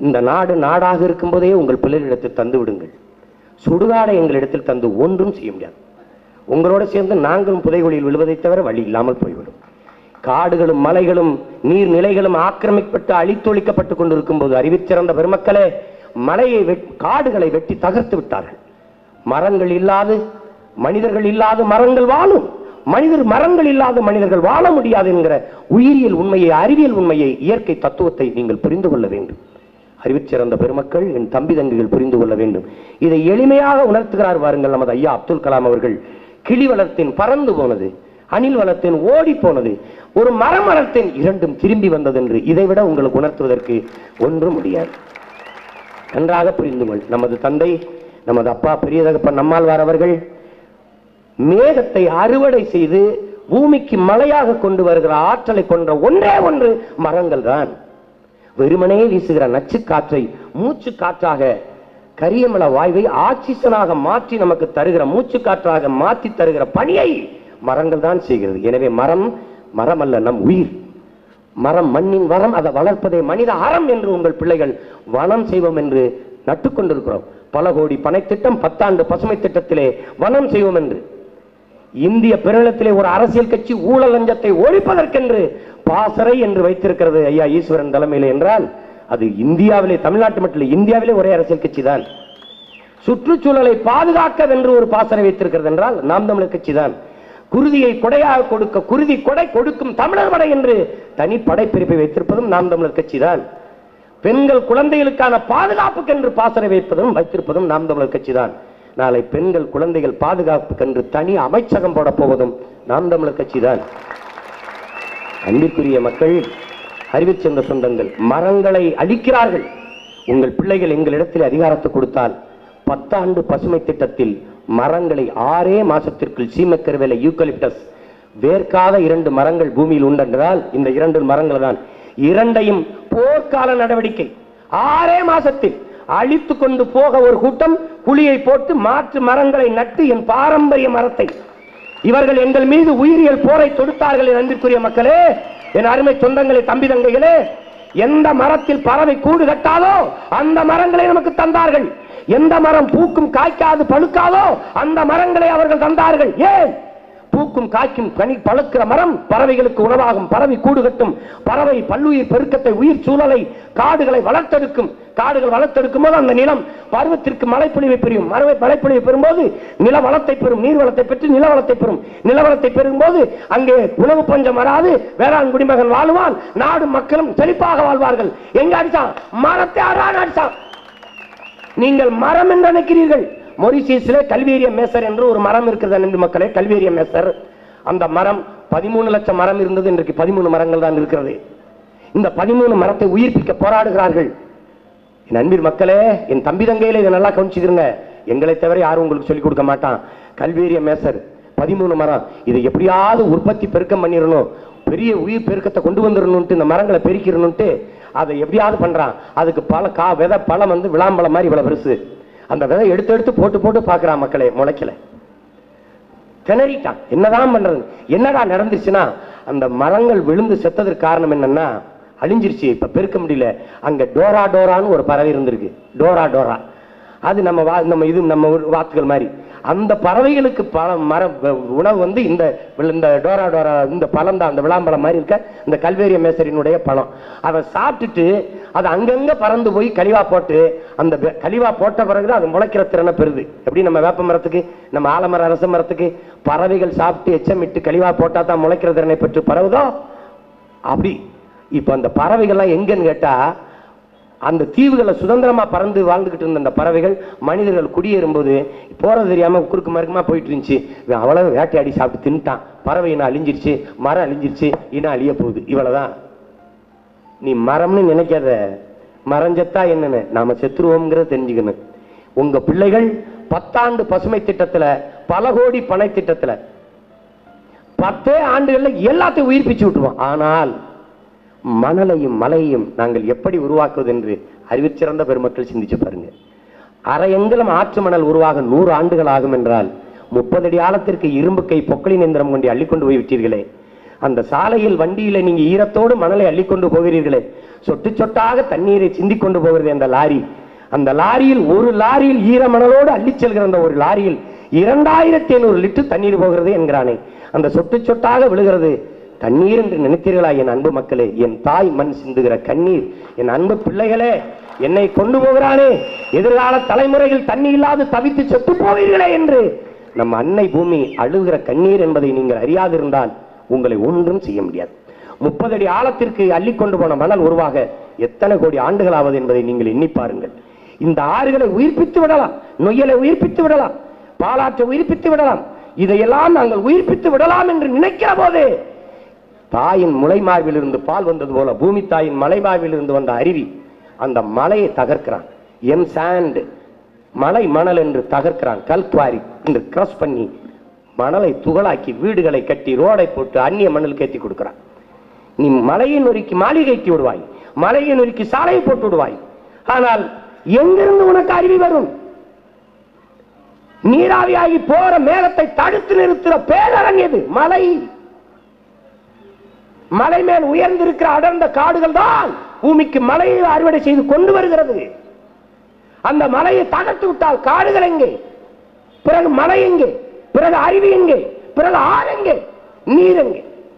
இந்த நாடு நாடாக இருக்கும்போதே உங்கள் பிள்ளைகளிடத்தில் தந்து விடுங்கள் சுடுகாடை எங்களிடத்தில் தந்து ஒன்றும் செய்ய முடியாது உங்களோட சேர்ந்து நாங்களும் புதைகுழியில் விழுவதை தவிர வழி இல்லாமல் போய்விடும் காடுகளும் மலைகளும் நீர்நிலைகளும் ஆக்கிரமிக்கப்பட்டு அழித்தொழிக்கப்பட்டு கொண்டிருக்கும் போது அறிவிச்சிறந்த பெருமக்களே மலையை வெட்- காடுகளை வெட்டி தகர்த்து விட்டார்கள் மரங்கள் இல்லாது மனிதர்கள் இல்லாத மரங்கள் வாழும் மனிதர் மரங்கள் இல்லாத மனிதர்கள் வாழ முடியாது என்கிற உயிரியல் உண்மையை அறிவியல் உண்மையை இயற்கை தத்துவத்தை நீங்கள் புரிந்து கொள்ள வேண்டும் அறிவிச்சிறந்த பெருமக்கள் என் தம்பி தங்கைகள் புரிந்து கொள்ள வேண்டும் இதை எளிமையாக உணர்த்துகிறார் வாருங்கள் நமது ஐயா அப்துல் கலாம் அவர்கள் கிளி வளர்த்தேன் பறந்து போனது அணில் வளர்த்தேன் ஓடி போனது ஒரு மரம் வளர்த்தேன் இரண்டும் திரும்பி வந்தது என்று இதைவிட உங்களுக்கு உணர்த்துவதற்கு ஒன்றும் முடியாது நன்றாக புரிந்து கொள் நமது தந்தை நமது அப்பா பெரிய தகப்பன் நம்மாழ்வார் அவர்கள் மேகத்தை அறுவடை செய்து பூமிக்கு மழையாக கொண்டு வருகிற ஆற்றலை கொண்ட ஒன்றே ஒன்று மரங்கள் தான் வெறுமனே வீசுகிற நச்சு காற்றை மூச்சு காற்றாக கரியமல வாயுவை ஆக்சிஜனாக மாற்றி நமக்கு தருகிற மூச்சு காற்றாக மாற்றி தருகிற பணியை மரங்கள் தான் செய்கிறது எனவே மரம் மரம் அல்ல நம் உயிர் மரம் மண்ணின் வரம் அதை வளர்ப்பதே மனித அறம் என்று உங்கள் பிள்ளைகள் வனம் செய்வோம் என்று நட்டுக்கொண்டிருக்கிறோம் பல கோடி பனைத்திட்டம் பத்தாண்டு பசுமை திட்டத்திலே வனம் செய்வோம் என்று இந்திய பெருநிலத்திலே ஒரு அரசியல் கட்சி ஊழல் லஞ்சத்தை ஒழிப்பதற்கென்று பாசறை என்று வைத்திருக்கிறது ஐயா ஈஸ்வரன் தலைமையிலே என்றால் அது இந்தியாவிலே தமிழ்நாட்டு மட்டும் இல்லை, இந்தியாவிலே ஒரே அரசியல் கட்சி தான் சுற்றுச்சூழலை பாதுகாக்கவென்று ஒரு பாசறை வைத்திருக்கிறது என்றால் நாம் தமிழர் கட்சி தான் குருதியை கொடையாக கொடுக்க குருதி கொடை கொடுக்கும் தமிழர் படை என்று தனி படைப்பிரிப்பை வைத்திருப்பதும் நாம் தமிழர் கட்சி தான் பெண்கள் குழந்தைகளுக்கான பாதுகாப்புக்கென்று பாசறை வைப்பதும் வைத்திருப்பதும் நாம் தமிழர் கட்சி தான் நாளை பெண்கள் குழந்தைகள் பாதுகாப்புக்கென்று தனி அமைச்சகம் போட போவதும் நாம் தமிழர் கட்சி தான் அன்பிற்குரிய மக்கள் அறிவிச் சென்ற சொந்தங்கள் மரங்களை அழிக்கிறார்கள் உங்கள் பிள்ளைகள் எங்களிடத்தில் அதிகாரத்தை கொடுத்தால் பத்தாண்டு பசுமை திட்டத்தில் மரங்களை ஆறே மாசத்திற்குள் சீமக்கருவேலை யூக்கலிப்டஸ் வேர்க்காத இரண்டு மரங்கள் பூமியில் உண்டென்றால் இந்த இரண்டு மரங்கள் தான் இரண்டையும் போர்க்கால நடவடிக்கை ஆறே மாசத்தில் அழித்து கொண்டு போக ஒரு கூட்டம் குழியை போட்டு மாற்று மரங்களை நட்டு என் பாரம்பரிய மரத்தை இவர்கள் எங்கள் மீது உயிரியல் போரை தொடுத்தார்கள் என் அன்பிற்குரிய மக்களே என் அருமை சொந்தங்களே தம்பி தங்கைகளே எந்த மரத்தில் பறவை கூடு கட்டாதோ அந்த மரங்களை நமக்கு தந்தார்கள் எந்த மரம் பூக்கும் காய்க்காது பழுக்காதோ அந்த மரங்களை அவர்கள் தந்தார்கள் ஏன் பூக்கும் காய்க்கும் கனி பழுக்கிற மரம் பறவைகளுக்கு உணவாகும் பறவை கூடு கட்டும் பறவை பல்லுயிர் பெருக்கத்தை உயிர் சூழலை காடுகளை வளர்த்தெடுக்கும் காடுகள் வளர்த்தெடுக்கும் போது அந்த நிலம் பருவத்திற்கு மழைப்பொழிவை பெறும் மழை மழைப்பொழிவை பெறும்போது நில வளத்தை பெறும் நீர் வளத்தை பெற்று நில வளத்தை பெறும் நில வளத்தை பெறும்போது அங்கே உணவு பஞ்சம் வராது வேளாண் குடிமகன் வாழ்வான் நாடு மக்களும் செழிப்பாக வாழ்வார்கள் எங்க அடிச்சான் மரத்தை அறான் அடிச்சான் நீங்கள் மரம் என்று நினைக்கிறீர்கள் மொரிசியஸ்ல கல்வேரிய மேசர் என்று ஒரு மரம் இருக்கிறது அன்பு மக்களே கல்வேரிய மேசர் அந்த மரம் பதிமூணு லட்சம் மரம் இருந்தது இன்றைக்கு பதிமூணு மரங்கள் தான் இருக்கிறது இந்த பதிமூணு மரத்தை உயிர்ப்பிக்க போராடுகிறார்கள் என் அன்பின் மக்களே என் தம்பி தங்கையில இதை நல்லா கவனிச்சுக்கிறங்க எங்களை தவிர யாரும் உங்களுக்கு சொல்லிக் கொடுக்க மாட்டான் கல்வேரிய மேசர் பதிமூணு மரம் இதை எப்படியாவது உற்பத்தி பெருக்கம் பண்ணிடணும் பெரிய உயிர் பெருக்கத்தை கொண்டு வந்துடணும்ட்டு இந்த மரங்களை பெருக்கிடணும்ட்டு அதை எப்படியாவது பண்றான் அதுக்கு பல கா விதை பழம் வந்து விளாம்பழம் மாதிரி இவ்வளவு பெருசு அந்த விதை எடுத்து எடுத்து போட்டு போட்டு பார்க்கறான் மக்களே முளைக்கல திணறிட்டான் என்னதான் பண்றது என்னடா நடந்துச்சுன்னா அந்த மரங்கள் விழுந்து செத்ததற்கு காரணம் என்னன்னா அழிஞ்சிருச்சு இப்ப பெருக்க முடியல அங்க டோரா டோரான்னு ஒரு பறவை இருந்திருக்கு டோரா டோரா அது நம்ம வா நம்ம இது நம்ம ஊர் வாத்துகள் மாதிரி அந்த பறவைகளுக்கு பழம் மர உணவு வந்து இந்த இந்த டோரா டோரா இந்த பழம் தான் அந்த விளாம்பழம் மாதிரி இருக்க இந்த கல்வேரிய மேசரினுடைய பழம் அதை சாப்பிட்டுட்டு அது அங்கங்க பறந்து போய் கழிவா போட்டு அந்த வெ- கழிவா போட்ட பிறகுதான் அது முளைக்கிற திறனை பெறுது எப்படி நம்ம வேப்ப மரத்துக்கு நம்ம ஆலமர அரச மரத்துக்கு பறவைகள் சாப்பிட்டு எச்சமிட்டு கழிவா போட்டா தான் முளைக்கிற திறனை பெற்று பரவுதோ அப்படி இப்ப அந்த பறவைகள்லாம் எங்கன்னு கேட்டா அந்த தீவுகளை சுதந்திரமா பறந்து வாழ்ந்துகிட்டு இருந்த அந்த பறவைகள் மனிதர்கள் குடியேறும்போது போறது தெரியாம குறுக்கு மறுக்குமா போயிட்டு இருந்துச்சு இவன் அவ்வளவு வேட்டையாடி சாப்பிட்டு தின்ட்டான் பறவை இனம் அழிஞ்சிருச்சு மரம் அழிஞ்சிருச்சு இனம் அழிய போகுது இவ்வளவுதான் நீ மரம்னு நினைக்காத மறைஞ்சத்தா என்னன்னு நாம செத்துருவோம்ங்கிறத தெரிஞ்சுக்கணும் உங்க பிள்ளைகள் பத்தாண்டு பசுமை திட்டத்துல பல கோடி பனை திட்டத்துல பத்தே ஆண்டுகள்ல எல்லாத்தையும் உயிர்ப்பிச்சு விட்டுருவோம் ஆனால் மணலையும் மலையையும் நாங்கள் எப்படி உருவாக்குவது என்று அறிவிச்சிறந்த பெருமக்கள் சிந்திச்சு பாருங்க அரை எங்கிலம் ஆற்று மணல் உருவாக நூறு ஆண்டுகள் ஆகும் என்றால் முப்பது அடி ஆழத்திற்கு இரும்பு கை பொக்களின் எந்திரம் கொண்டு அள்ளிக்கொண்டு போய் விட்டீர்களே அந்த சாலையில் வண்டியில நீங்க ஈரத்தோடு மணலை அள்ளிக்கொண்டு போகிறீர்களே சொட்டு சொட்டாக தண்ணீரை சிந்திக் கொண்டு போகிறது அந்த லாரி அந்த லாரியில் ஒரு லாரியில் ஈர மணலோடு அள்ளிச் செல்கிற அந்த ஒரு லாரியில் இரண்டாயிரத்தி ஐநூறு லிட்டர் தண்ணீர் போகிறது என்கிறானே அந்த சொட்டு சொட்டாக விழுகிறது தண்ணீர் என்று நினைத்தீர்களா என் அன்பு மக்களே என் தாய் மண் சிந்துகிற கண்ணீர் என் அன்பு பிள்ளைகளே என்னை கொண்டு போகிறானே எதிர்கால தலைமுறைகள் தண்ணி இல்லாது தவித்து செத்து போவீர்களே என்று நம் அன்னை பூமி அழுகிற கண்ணீர் என்பதை நீங்கள் அறியாதிருந்தால் உங்களை ஒன்றும் செய்ய முடியாது முப்பது அடி ஆழத்திற்கு அள்ளிக்கொண்டு போன மணல் உருவாக எத்தனை கோடி ஆண்டுகள் ஆவது என்பதை நீங்கள் எண்ணி பாருங்கள் இந்த ஆறுகளை உயிர்ப்பித்து விடலாம் நொய்யலை உயிர்ப்பித்து விடலாம் பாலாற்றை உயிர்ப்பித்து விடலாம் இதையெல்லாம் நாங்கள் உயிர்ப்பித்து விடலாம் என்று நினைக்கிற போதே தாயின் முளைமார்பில் இருந்து பால் வந்தது போல பூமி தாயின் மலைமார்பில் இருந்து வந்த அருவி அந்த மலையை தகர்க்கிறான் எம் சாண்ட் மலை மணல் என்று தகர்க்கிறான் கல்குவாரி என்று கிராஸ் பண்ணி மணலை துகளாக்கி வீடுகளை கட்டி ரோடை போட்டு அந்நிய மணல் கட்டி கொடுக்கிறான் நீ மலையை நொறுக்கி மாளிகை கட்டி விடுவாய் மலையை நொறுக்கி சாலையை போட்டு விடுவாய் ஆனால் எங்கிருந்து உனக்கு அருவி வரும் நீராவியாகி போற மேகத்தை தடுத்து நிறுத்துற பேரரண் எது மலை மலை மேல் உயர்ந்திருக்கிற அடர்ந்த காடுகள் தான் பூமிக்கு மலையை அறுவடை செய்து கொண்டு வருகிறது அந்த மலையை தகர்த்து விட்டால் காடுகள் எங்கே பிறகு மலை எங்கே பிறகு அருவி எங்கே பிறகு ஆறு எங்கே நீர் எங்கே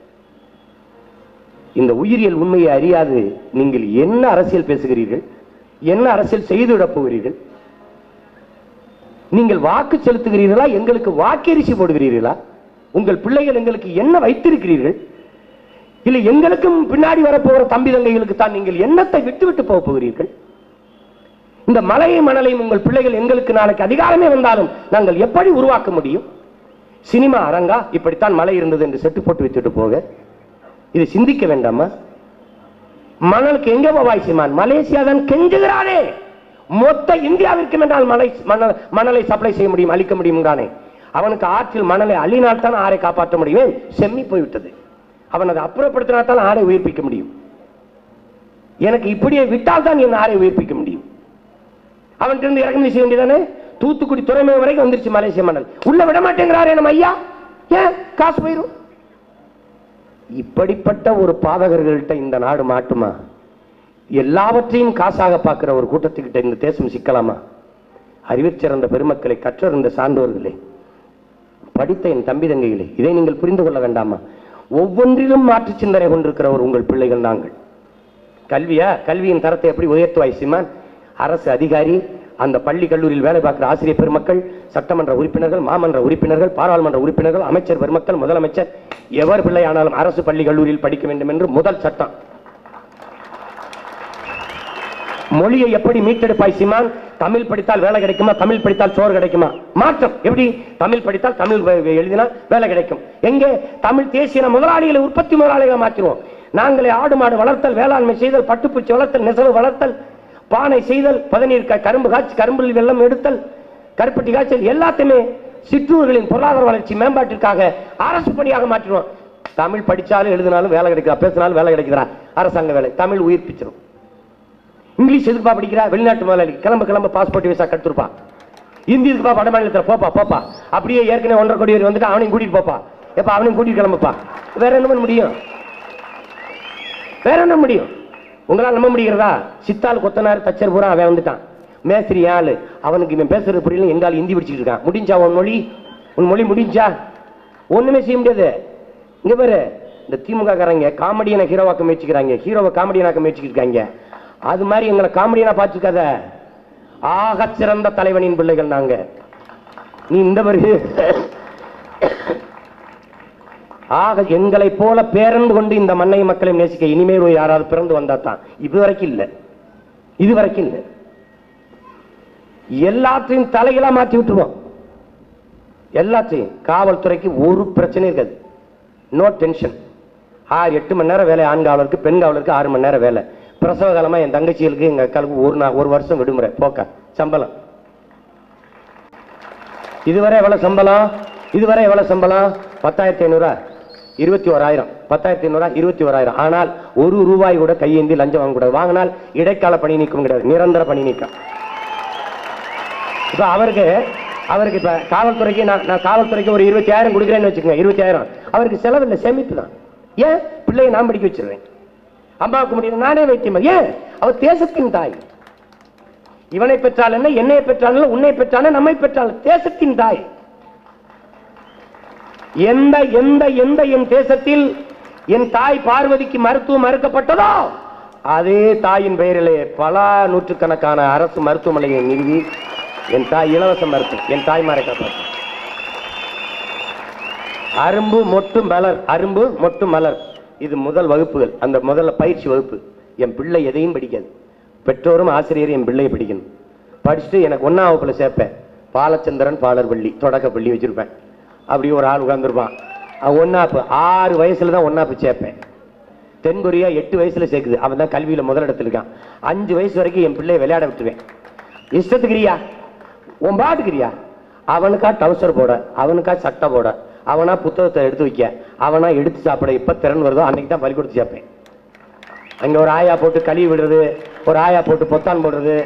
இந்த உயிரியல் உண்மையை அறியாது நீங்கள் என்ன அரசியல் பேசுகிறீர்கள் என்ன அரசியல் செய்துவிடப் போகிறீர்கள் நீங்கள் வாக்கு செலுத்துகிறீர்களா எங்களுக்கு வாக்கரிசி போடுகிறீர்களா உங்கள் பிள்ளைகள் எங்களுக்கு என்ன வைத்திருக்கிறீர்கள் இல்லை எங்களுக்கும் பின்னாடி வரப்போகிற தம்பி தங்கைகளுக்கு தான் நீங்கள் எண்ணத்தை விட்டு விட்டு போக போகிறீர்கள் இந்த மலையை மணலையும் உங்கள் பிள்ளைகள் எங்களுக்கு நாளைக்கு அதிகாரமே வந்தாலும் நாங்கள் எப்படி உருவாக்க முடியும் சினிமா அரங்கா இப்படித்தான் மலை இருந்தது என்று செட்டு போட்டு வச்சுட்டு போக இது சிந்திக்க வேண்டாமா மணலுக்கு எங்க போவாய் சீமான் மலேசியா தான் கெஞ்சுகிறானே மொத்த இந்தியாவிற்கும் என்றால் மலை மணல் மணலை சப்ளை செய்ய முடியும் அளிக்க முடியும்ங்கிறானே அவனுக்கு ஆற்றில் மணலை அள்ளினால் தான் ஆறை காப்பாற்ற முடியும் செம்மி போய்விட்டது அவன் அதை அப்புறப்படுத்தினால் தான் ஆறை உயிர்ப்பிக்க முடியும் எனக்கு இப்படியே விட்டால் தான் என் ஆறை உயிர்ப்பிக்க முடியும் அவன் இருந்து இறக்குமதி செய்ய வேண்டியதானே தூத்துக்குடி துறைமுகம் வரைக்கும் வந்துருச்சு மலேசிய மணல் உள்ள விட மாட்டேங்கிறாரே நம்ம ஐயா ஏன் காசு போயிரும் இப்படிப்பட்ட ஒரு பாதகர்கள்ட்ட இந்த நாடு மாட்டுமா எல்லாவற்றையும் காசாக பார்க்கிற ஒரு கூட்டத்துக்கிட்ட இந்த தேசம் சிக்கலாமா அறிவிற் சிறந்த பெருமக்களை கற்றறிந்த சான்றோர்களே படித்த என் தம்பி தங்கைகளே இதை நீங்கள் புரிந்து கொள்ள வேண்டாமா ஒவ்வொன்றிலும் மாற்று சிந்தனை கொண்டிருக்கிறவர் உங்கள் பிள்ளைகள் நாங்கள் கல்வியா கல்வியின் தரத்தை எப்படி உயர்த்துவாய் சிமான் அரசு அதிகாரி அந்த பள்ளி கல்லூரியில் வேலை பார்க்கிற ஆசிரியர் பெருமக்கள் சட்டமன்ற உறுப்பினர்கள் மாமன்ற உறுப்பினர்கள் பாராளுமன்ற உறுப்பினர்கள் அமைச்சர் பெருமக்கள் முதலமைச்சர் எவர் பிள்ளை ஆனாலும் அரசு பள்ளி கல்லூரியில் படிக்க வேண்டும் என்று முதல் சட்டம் மொழியை எப்படி மீட்டெடுப்பாய் சீமான் தமிழ் படித்தால் வேலை கிடைக்குமா தமிழ் படித்தால் சோறு கிடைக்குமா மாற்றம் எப்படி தமிழ் படித்தால் தமிழ் வ- வ- எழுதினால் வேலை கிடைக்கும் எங்கே தமிழ் தேசிய முதலாளிகளை உற்பத்தி முதலாளிகளை மாற்றுவோம் நாங்களே ஆடு மாடு வளர்த்தல் வேளாண்மை செய்தல் பட்டுப்பூச்சி வளர்த்தல் நெசவு வளர்த்தல் பானை செய்தல் பதநீர் க- கரும்பு காய்ச்சி கரும்பில் வெள்ளம் எடுத்தல் கருப்பட்டி காய்ச்சல் எல்லாத்தையுமே சிற்றூர்களின் பொருளாதார வளர்ச்சி மேம்பாட்டிற்காக அரசு பணியாக மாற்றிடுவோம் தமிழ் படிச்சாலும் எழுதினாலும் வேலை கிடைக்கிறா பேசினாலும் வேலை கிடைக்கிறா அரசாங்க வேலை தமிழ் உயிர்ப்பிச்சிடும் இங்கிலீஷ் எதுக்குப்பா படிக்கிறா வெளிநாட்டு முதலாளி கிளம்ப கிளம்ப பாஸ்போர்ட் விசா கட்டுருப்பா ஹிந்தி இதுக்குப்பா வட மாநிலத்தில் போப்பா போப்பா அப்படியே ஏற்கனவே ஒன்றரை கோடி பேர் வந்துட்டு அவனையும் கூட்டிட்டு போப்பா எப்ப அவனையும் கூட்டிட்டு கிளம்புப்பா வேற என்ன பண்ண முடியும் வேற என்ன முடியும் உங்களால் நம்ப முடிகிறதா சித்தாள் கொத்தனார் தச்சர் பூரா அவன் வந்துட்டான் மேஸ்திரி ஆளு அவனுக்கு இவன் பேசுறது புரியல எங்கால் ஹிந்தி படிச்சுட்டு இருக்கான் முடிஞ்சா உன் மொழி உன் மொழி முடிஞ்சா ஒண்ணுமே செய்ய முடியாது இங்க பாரு இந்த திமுக காரங்க காமெடியனை ஹீரோவாக்க முயற்சிக்கிறாங்க ஹீரோவை காமெடியனாக்க முயற்சிக்கிட்டு இருக்காங்க அது மாதிரி எங்களை காமெடியனா பார்த்துக்காத ஆகச் சிறந்த தலைவனின் பிள்ளைகள் நாங்க நீ இந்த மாதிரி ஆக எங்களை போல பேரன்பு கொண்டு இந்த மண்ணை மக்களை நேசிக்க இனிமேல் ஒரு யாராவது பிறந்து வந்தா தான் இது வரைக்கும் இல்ல இது வரைக்கும் இல்ல எல்லாத்தையும் தலைகளா மாற்றி விட்டுருவோம் எல்லாத்தையும் காவல்துறைக்கு ஒரு பிரச்சனையும் இருக்காது நோ டென்ஷன் ஆறு எட்டு மணி நேரம் வேலை ஆண் காவலருக்கு பெண் காவலருக்கு ஆறு மணி நேரம் வேலை பிரசவ காலமா என் தங்கச்சிகளுக்கு எங்க அக்காளுக்கு ஒரு நாள் ஒரு வருஷம் விடுமுறை போக்க சம்பளம் இதுவரை எவ்வளவு சம்பளம் இதுவரை எவ்வளவு சம்பளம் பத்தாயிரத்தி ஐநூறா இருபத்தி ஓராயிரம் பத்தாயிரத்தி ஐநூறா இருபத்தி ஓராயிரம் ஆனால் ஒரு ரூபாய் கூட கையேந்தி லஞ்சம் வாங்கக்கூடாது வாங்கினால் இடைக்கால பணி நீக்கம் கிடையாது நிரந்தர பணி நீக்கம் இப்ப அவருக்கு அவருக்கு இப்ப காவல்துறைக்கு நான் நான் காவல்துறைக்கு ஒரு இருபத்தி ஆயிரம் கொடுக்குறேன்னு வச்சுக்கோங்க இருபத்தி ஆயிரம் அவருக்கு செலவு இல்லை சேமிப்பு தான் ஏன் பிள்ளையை நான் படிக்க வச்சிருவேன் அம்மாவுக்கு முடியல நானே வைத்தியம் ஏன் அவர் தேசத்தின் தாய் இவனை பெற்றால் என்ன என்னை பெற்றால் என்ன உன்னை பெற்றால் நம்மை பெற்றால் தேசத்தின் தாய் எந்த எந்த எந்த என் தேசத்தில் என் தாய் பார்வதிக்கு மருத்துவம் மறுக்கப்பட்டதோ அதே தாயின் பெயரிலே பல நூற்றுக்கணக்கான அரசு மருத்துவமனையை நிறுவி என் தாய் இலவச மருத்துவம் என் தாய்மாரை காப்பாற்று அரும்பு மொட்டு மலர் அரும்பு மொட்டு மலர் இது முதல் வகுப்புகள் அந்த முதல்ல பயிற்சி வகுப்பு என் பிள்ளை எதையும் படிக்காது பெற்றோரும் ஆசிரியரும் என் பிள்ளையை படிக்கணும் படிச்சுட்டு எனக்கு ஒன்னாம் வகுப்புல சேர்ப்பேன் பாலச்சந்திரன் பாலர் பள்ளி தொடக்க பள்ளி வச்சிருப்பேன் அப்படி ஒரு ஆள் உட்காந்துருப்பான் ஒன்னாப்பு ஆறு வயசுல தான் ஒன்னாப்பு சேர்ப்பேன் தென்கொரியா எட்டு வயசுல சேர்க்குது அவன் தான் கல்வியில முதலிடத்துல இருக்கான் அஞ்சு வயசு வரைக்கும் என் பிள்ளையை விளையாட விட்டுருவேன் இஷ்டத்துக்குரியா உன் பாட்டுக்குரியா அவனுக்கா டவுசர் போட அவனுக்கா சட்டை போட அவனா புத்தகத்தை எடுத்து வைக்க அவனா எடுத்து சாப்பிட எப்ப திறன் வருதோ அன்னைக்கு தான் பள்ளிக்கூடத்து சேர்ப்பேன் அங்க ஒரு ஆயா போட்டு கழுவி விடுறது ஒரு ஆயா போட்டு பொத்தான் போடுறது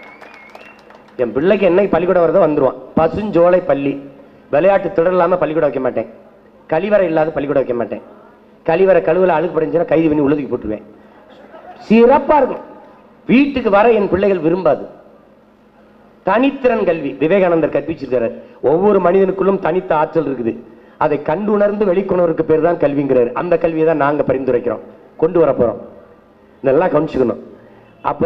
என் பிள்ளைக்கு என்னைக்கு பள்ளிக்கூடம் வருதோ வந்துருவான் பசுஞ்சோலை பள்ளி விளையாட்டு திடல் இல்லாம பள்ளிக்கூடம் வைக்க மாட்டேன் கழிவறை இல்லாத பள்ளிக்கூடம் வைக்க மாட்டேன் கழிவறை கழுவுல அழுக்கு படிஞ்சுன்னா கைது பண்ணி உள்ளதுக்கு போட்டுருவேன் சிறப்பா இருக்கும் வீட்டுக்கு வர என் பிள்ளைகள் விரும்பாது தனித்திறன் கல்வி விவேகானந்தர் கற்பிச்சிருக்காரு ஒவ்வொரு மனிதனுக்குள்ளும் தனித்த ஆற்றல் இருக்குது அதை கண்டுணர்ந்து வெளிக்கொணருக்கு பேர் தான் கல்விங்கிறாரு அந்த கல்வியை தான் நாங்க பரிந்துரைக்கிறோம் கொண்டு வர போறோம் நல்லா கவனிச்சுக்கணும் அப்ப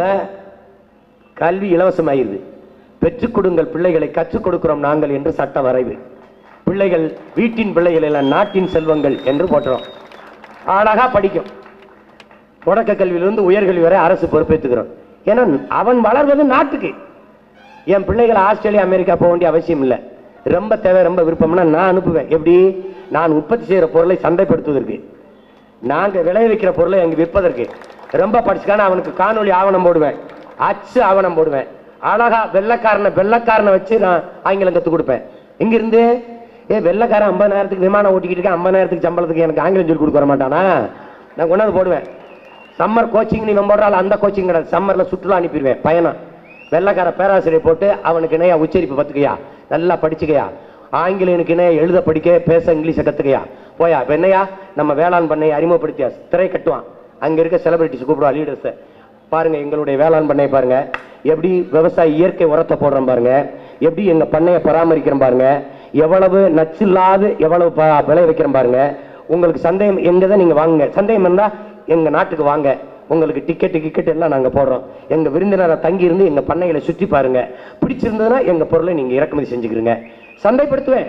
கல்வி இலவசமாயிருது பெற்றுக் கொடுங்கள் பிள்ளைகளை கற்றுக் கொடுக்கிறோம் நாங்கள் என்று சட்ட வரைவு பிள்ளைகள் வீட்டின் பிள்ளைகள் எல்லாம் நாட்டின் செல்வங்கள் என்று போட்டுறோம் அழகா படிக்கும் தொடக்க கல்வியிலிருந்து உயர்கல்வி வரை அரசு பொறுப்பேற்றுக்கிறோம் ஏன்னா அவன் வளர்வது நாட்டுக்கு என் பிள்ளைகள் ஆஸ்திரேலியா அமெரிக்கா போக வேண்டிய அவசியம் இல்லை ரொம்ப தேவை ரொம்ப விருப்பம்னா நான் அனுப்புவேன் எப்படி நான் உற்பத்தி செய்யற பொருளை சந்தைப்படுத்துவதற்கு நாங்க விளைவிக்கிற பொருளை அங்க விற்பதற்கு ரொம்ப படிச்சுக்கான அவனுக்கு காணொளி ஆவணம் போடுவேன் அச்சு ஆவணம் போடுவேன் அழகா வெள்ளக்காரனை வெள்ளக்காரனை வச்சு நான் ஆங்கிலம் கத்து கொடுப்பேன் இங்க இருந்து ஏ வெள்ளக்காரன் ஐம்பதாயிரத்துக்கு விமானம் ஓட்டிக்கிட்டு இருக்கேன் ஐம்பதாயிரத்துக்கு சம்பளத்துக்கு எனக்கு ஆங்கிலம் சொல்லி கொடுக்க வர மாட்டானா நான் கொண்டாந்து போடுவேன் சம்மர் கோச்சிங் நீ போடுறாள் அந்த கோச்சிங் கிடையாது சம்மர்ல சுற்றுலா அனுப்பிடுவேன் பயணம் வெள்ளக்கார பேராசிரியர் போட்டு அவனுக்கு இணையா உச்சரிப்பு பத்துக்கையா நல்லா படிச்சுக்கையா ஆங்கிலனுக்கு இணைய எழுத படிக்க பேச இங்கிலீஷை கத்துக்கையா போயா இப்ப என்னையா நம்ம வேளாண் பண்ணையை அறிமுகப்படுத்தியா திரை கட்டுவான் அங்க இருக்க செலிபிரிட்டிஸ் கூப்பிடுவா லீடர்ஸ் பாருங்க எங்களுடைய வேளாண் பண்ணையை பாருங்க எப்படி விவசாயி இயற்கை உரத்தை போடுறோம் பாருங்க எப்படி எங்க பண்ணையை பராமரிக்கிறோம் பாருங்க எவ்வளவு நச்சில்லாது எவ்வளவு ப- விளை வைக்கிறோம் பாருங்க உங்களுக்கு சந்தேகம் எங்க தான் நீங்க வாங்குங்க சந்தேகம் இருந்தா எங்க நாட்டுக்கு வாங்க உங்களுக்கு டிக்கெட் டிக்கெட் எல்லாம் நாங்க போடுறோம் எங்க விருந்தினரை தங்கி இருந்து எங்க பண்ணைகளை சுற்றி பாருங்க பிடிச்சிருந்ததுன்னா எங்க பொருளை நீங்க இறக்குமதி செஞ்சுக்கிறீங்க சந்தைப்படுத்துவேன்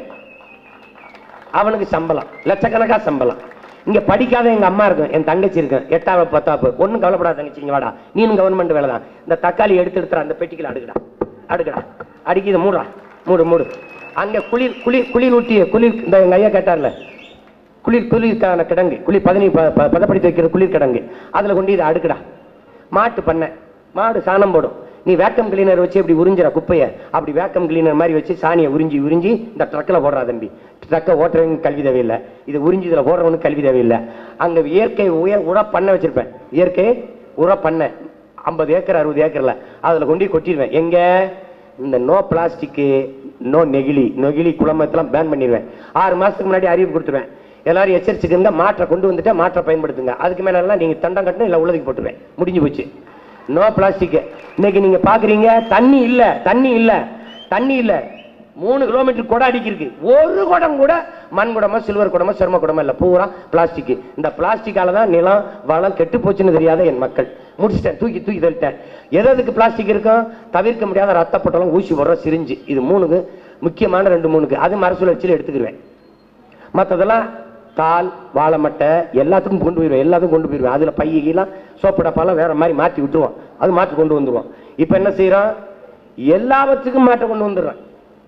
அவனுக்கு சம்பளம் லட்சக்கணக்கா சம்பளம் இங்க படிக்காத எங்க அம்மா இருக்கும் என் தங்கச்சி இருக்கு எட்டாவது பத்தாவது ஒண்ணும் கவலைப்படாத தங்கச்சி இங்க வாடா நீனும் கவர்மெண்ட் வேலை தான் இந்த தக்காளி எடுத்து எடுத்துற அந்த பெட்டிக்குள்ள அடுக்குடா அடுக்குடா அடிக்கி இதை மூடுறா மூடு மூடு அங்க குளிர் குளிர் குளிர் ஊட்டிய குளிர் இந்த எங்க ஐயா கேட்டார்ல குளிர் குளிர்கான கிடங்கு குளிர் பதனி ப- ப- பதப்படுத்தி வைக்கிற குளிர் கிடங்கு அதுல கொண்டு இதை அடுக்குடா மாட்டு பண்ணை மாடு சாணம் போடும் நீ வேக்கம் கிளீனர் வச்சு இப்படி உறிஞ்சிற குப்பையை அப்படி வேக்கம் கிளீனர் மாதிரி வச்சு சாணியை உறிஞ்சி உறிஞ்சி இந்த ட்ரக்கில் போடுறா தம்பி ட்ரக்கை ஓட்டுறவங்க கல்வி தேவையில்லை இது உறிஞ்சி இதில் போடுறவனுக்கு கல்வி தேவையில்லை அங்கே இயற்கை உயர் உர பண்ணை வச்சிருப்பேன் இயற்கை உர பண்ணை ஐம்பது ஏக்கர் அறுபது ஏக்கர்ல அதில் கொண்டு போய் கொட்டிடுவேன் எங்க இந்த நோ பிளாஸ்டிக்கு நோ நெகிழி நெகிழி குழம்பத்தெல்லாம் பேன் பண்ணிடுவேன் ஆறு மாசத்துக்கு முன்னாடி அறிவிப்பு கொடுத்துருவேன் எல்லாரும் எச்சரிச்சுக்கிங்க மாற்றை கொண்டு வந்துட்டு மாற்றை பயன்படுத்துங்க அதுக்கு மேல எல்லாம் நீங்க தண்டம் கட்டணும் இல்லை உள்ளதுக்கு போட்டுருவேன் முடிஞ்சு போச்சு நோ பிளாஸ்டிக் இன்னைக்கு நீங்க பாக்குறீங்க தண்ணி இல்ல தண்ணி இல்ல தண்ணி இல்ல மூணு கிலோமீட்டர் குடம் அடிக்கிருக்கு ஒரு குடம் கூட மண் குடமோ சில்வர் குடமோ சிரம குடமோ இல்ல பூரா பிளாஸ்டிக் இந்த பிளாஸ்டிக்கால தான் நிலம் வளம் கெட்டு போச்சுன்னு தெரியாத என் மக்கள் முடிச்சிட்டேன் தூக்கி தூக்கி தள்ளிட்டேன் எது எதுக்கு பிளாஸ்டிக் இருக்கும் தவிர்க்க முடியாத ரத்த பொட்டலம் ஊசி போடுற சிரிஞ்சு இது மூணுக்கு முக்கியமான ரெண்டு மூணுக்கு அது மரசுழற்சியில் எடுத்துக்கிருவேன் மற்றதெல்லாம் தால் வாழை மட்டை எல்லாத்துக்கும் கொண்டு போயிடுவேன் எல்லாத்துக்கும் கொண்டு போயிடுவேன் அதில் பையெல்லாம் சோப்பு டப்பாலாம் வேற மாதிரி மாற்றி விட்டுருவோம் அது மாற்றி கொண்டு வந்துருவோம் இப்போ என்ன செய்றோம் எல்லாவற்றுக்கும் மாற்ற கொண்டு வந்துடுறோம்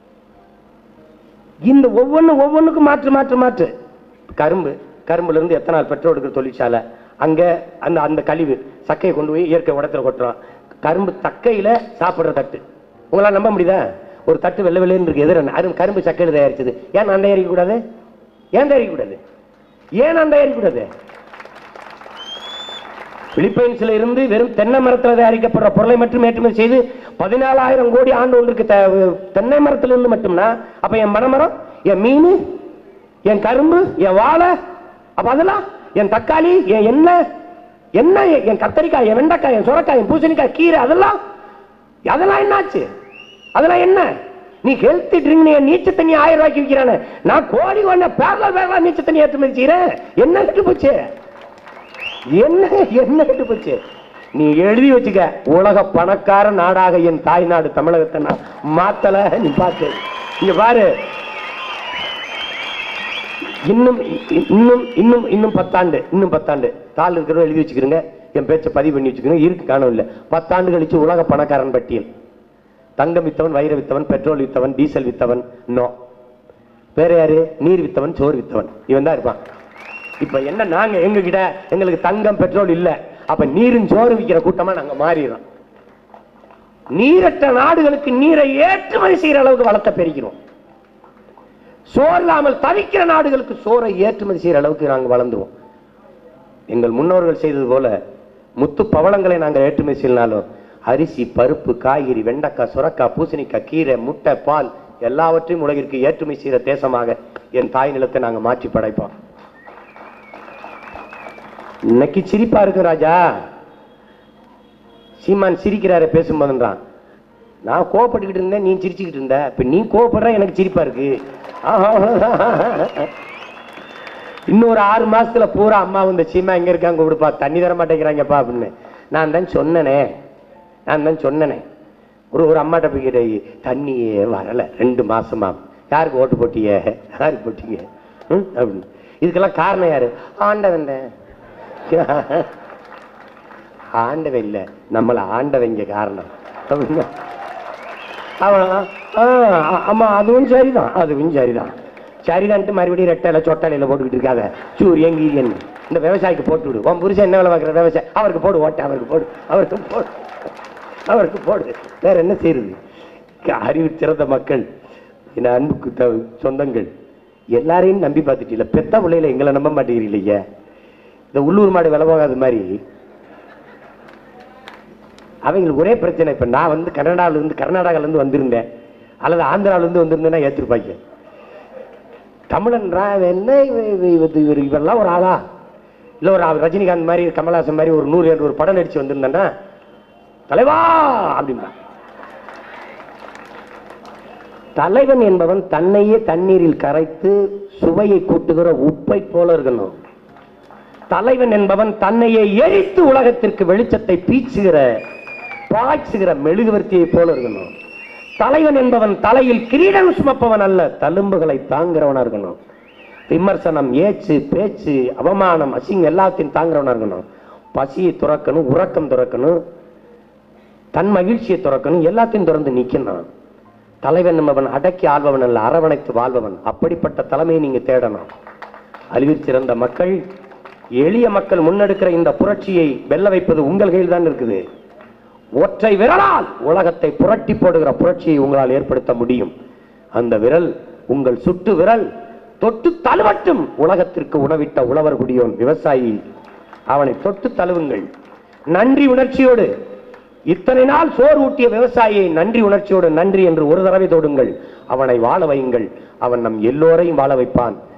இந்த ஒவ்வொன்று ஒவ்வொன்றுக்கும் மாற்று மாற்று மாற்று கரும்பு கரும்புல இருந்து எத்தனை நாள் பெட்ரோல் எடுக்கிற தொழிற்சாலை அங்க அந்த அந்த கழிவு சக்கையை கொண்டு போய் இயற்கை உடத்துல கொட்டுறோம் கரும்பு தக்கையில சாப்பிடுற தட்டு உங்களால நம்ப முடியுதா ஒரு தட்டு வெள்ளை வெள்ளைன்னு இருக்கு எதிர அது கரும்பு சக்கையில தயாரிச்சது ஏன் அந்த தயாரிக்க கூடாது ஏன் தயாரிக்க கூடாது ஏன் அந்த தயாரிக்க கூடாது பிலிப்பைன்ஸ்ல இருந்து வெறும் தென்னை மரத்தில் தயாரிக்கப்படுற பொருளை மட்டும் ஏற்றுமதி செய்து பதினாலாயிரம் கோடி ஆண்டு ஒன்றுக்கு த- தென்னை மரத்துல இருந்து மட்டும்னா அப்ப என் பனைமரம் என் மீன் என் கரும்பு என் வாழை அப்ப அதெல்லாம் என் தக்காளி என் என்ன என்ன என் கத்தரிக்காய் என் வெண்டைக்காய் என் சுரக்காய் என் பூசணிக்காய் கீரை அதெல்லாம் அதெல்லாம் என்னாச்சு அதெல்லாம் என்ன நீ ஹெல்த் ட்ரிங்க் நீ நீச்ச தண்ணி ஆயிரம் ரூபாய்க்கு விற்கிறானே நான் கோடி கொண்ட பேரலா பேரலா நீச்ச தண்ணி ஏற்றுமதி செய்கிறேன் என்ன கெட்டு போச்சு என்ன என்ன கெட்டு போச்சு நீ எழுதி வச்சுக்க உலக பணக்கார நாடாக என் தாய் நாடு தமிழகத்தை நான் மாத்தல நீ பார்த்து இங்க பாரு இன்னும் இன்னும் இன்னும் இன்னும் பத்தாண்டு இன்னும் பத்தாண்டு தாள் இருக்கிறவங்க எழுதி வச்சுக்கிறீங்க என் பேச்சை பதிவு பண்ணி வச்சுக்கிறீங்க இருக்கு காணும் இல்ல பத்தாண்டு கழிச்சு உலக பணக்காரன் பட்டியல் தங்கம் வித்தவன் வைர வித்தவன் பெட்ரோல் வித்தவன் டீசல் வித்தவன் நோ வேற யாரு நீர் வித்தவன் சோறு வித்தவன் இவன் தான் இருப்பான் இப்ப என்ன நாங்க எங்க கிட்ட எங்களுக்கு தங்கம் பெட்ரோல் இல்ல அப்ப நீரும் சோறு விக்கிற கூட்டமா நாங்க மாறிடுறோம் நீரற்ற நாடுகளுக்கு நீரை ஏற்றுமதி செய்யற அளவுக்கு வளத்தை பெருக்கிறோம் சோறு இல்லாமல் தவிக்கிற நாடுகளுக்கு சோறை ஏற்றுமதி செய்யற அளவுக்கு நாங்கள் வளர்ந்துருவோம் எங்கள் முன்னோர்கள் செய்தது போல முத்து பவளங்களை நாங்கள் ஏற்றுமதி செய்யனாலும் அரிசி பருப்பு காய்கறி வெண்டைக்காய் சுரக்காய் பூசணிக்காய் கீரை முட்டை பால் எல்லாவற்றையும் உலகிற்கு ஏற்றுமதி செய்கிற தேசமாக என் தாய் நிலத்தை நாங்கள் மாற்றி படைப்போம் இன்னைக்கு சிரிப்பா இருக்கு ராஜா சீமான் சிரிக்கிறாரு பேசும்போதுன்றான் நான் கோவப்பட்டுக்கிட்டு இருந்தேன் நீ சிரிச்சுக்கிட்டு இருந்த இப்ப நீ கோவப்படுற எனக்கு சிரிப்பா இருக்கு ஆஹா, அவ்வளவுதான். இன்னொரு ஆறு மாசத்துல பூரா அம்மா இந்த சீமா எங்க இருக்காங்க கொடுப்பா தண்ணி தர மாட்டேங்கிறாங்கப்பா அப்படின்னு நான் தான் சொன்னனே நான் தான் சொன்னனே ஒரு ஒரு அம்மாட்ட போய் கேட்டேன் தண்ணியே வரல ரெண்டு மாசமா யாருக்கு ஓட்டு போட்டிய யாருக்கு போட்டீங்க ம்? அப்படின்னு இதுக்கெல்லாம் காரணம் யாரு ஆண்டவன் தான். ஆண்டவன் இல்ல நம்மள ஆண்டவங்க காரணம் அப்படின்னா அவன் ஆ, ஆமா அதுவும் சரிதான் அதுவும் சரிதான் சரிதான்ட்டு மறுபடியும் ரெட்டையில சொட்டாலையில போட்டுக்கிட்டு இருக்காத சூரியன் கீரியன் இந்த விவசாயிக்கு போட்டு விடு உன் புருஷன் என்ன வேலை பார்க்குற விவசாயி அவருக்கு போடு ஓட்ட அவருக்கு போடு அவருக்கு போடு அவருக்கு போடு வேற என்ன செய்யுது அறிவு சிறந்த மக்கள் என் அன்புக்கு த சொந்தங்கள் எல்லாரையும் நம்பி பார்த்துட்டீங்கள பெத்த பிள்ளையில எங்களை நம்ப மாட்டேங்கிறீங்க இந்த உள்ளூர் மாடு விலை போகாத மாதிரி அவங்களுக்கு ஒரே பிரச்சனை இப்ப நான் வந்து கர்நாடகால இருந்து கர்நாடகால இருந்து வந்திருந்தேன் அல்லது ஆந்திரால இருந்து வந்திருந்தேன்னா ஏத்திருப்பாங்க தமிழன்றா இவன் என்ன இவ- இவ- இவ- இவர் இவரெல்லாம் ஒரு ஆளா இல்ல ஒரு ஆள் ரஜினிகாந்த் மாதிரி கமல்ஹாசன் மாதிரி ஒரு நூறு இரநூறு படம் நடிச்சு வந்திருந்தேன்னா தலைவா அப்படின்பா தலைவன் என்பவன் தன்னையே தண்ணீரில் கரைத்து சுவையை கூட்டுகிற உப்பை போல இருக்கணும் தலைவன் என்பவன் தன்னையே எரித்து உலகத்திற்கு வெளிச்சத்தை பீச்சுகிற பாய்ச்சுகிற மெழுகுவர்த்தியை போல இருக்கணும் தலைவன் என்பவன் தலையில் கிரீடம் சுமப்பவன் அல்ல தழும்புகளை தாங்கிறவனா இருக்கணும் விமர்சனம் ஏச்சு பேச்சு அவமானம் அசிங்கம் எல்லாத்தையும் தாங்கிறவனா இருக்கணும் பசியை துறக்கணும் உறக்கம் துறக்கணும் தன் மகிழ்ச்சியை துறக்கணும் எல்லாத்தையும் திறந்து நிக்கணும் தலைவன் என்பவன் அடக்கி ஆள்பவன் அல்ல அரவணைத்து வாழ்பவன் அப்படிப்பட்ட தலைமையை நீங்க தேடணும் அறிவில் சிறந்த மக்கள் எளிய மக்கள் முன்னெடுக்கிற இந்த புரட்சியை வெல்ல வைப்பது உங்கள் கையில் தான் இருக்குது ஒற்றை விரலால் உலகத்தை புரட்டி போடுகிற புரட்சியை உங்களால் ஏற்படுத்த முடியும் அந்த விரல் உங்கள் சுட்டு விரல் தொட்டு தழுவட்டும் உலகத்திற்கு உணவிட்ட உழவர் குடியோன் விவசாயி அவனை தொட்டு தழுவுங்கள் நன்றி உணர்ச்சியோடு இத்தனை நாள் சோறு ஊட்டிய விவசாயியை நன்றி உணர்ச்சியோடு நன்றி என்று ஒரு தடவை தொடுங்கள் அவனை வாழ வையுங்கள் அவன் நம் எல்லோரையும் வாழ வைப்பான்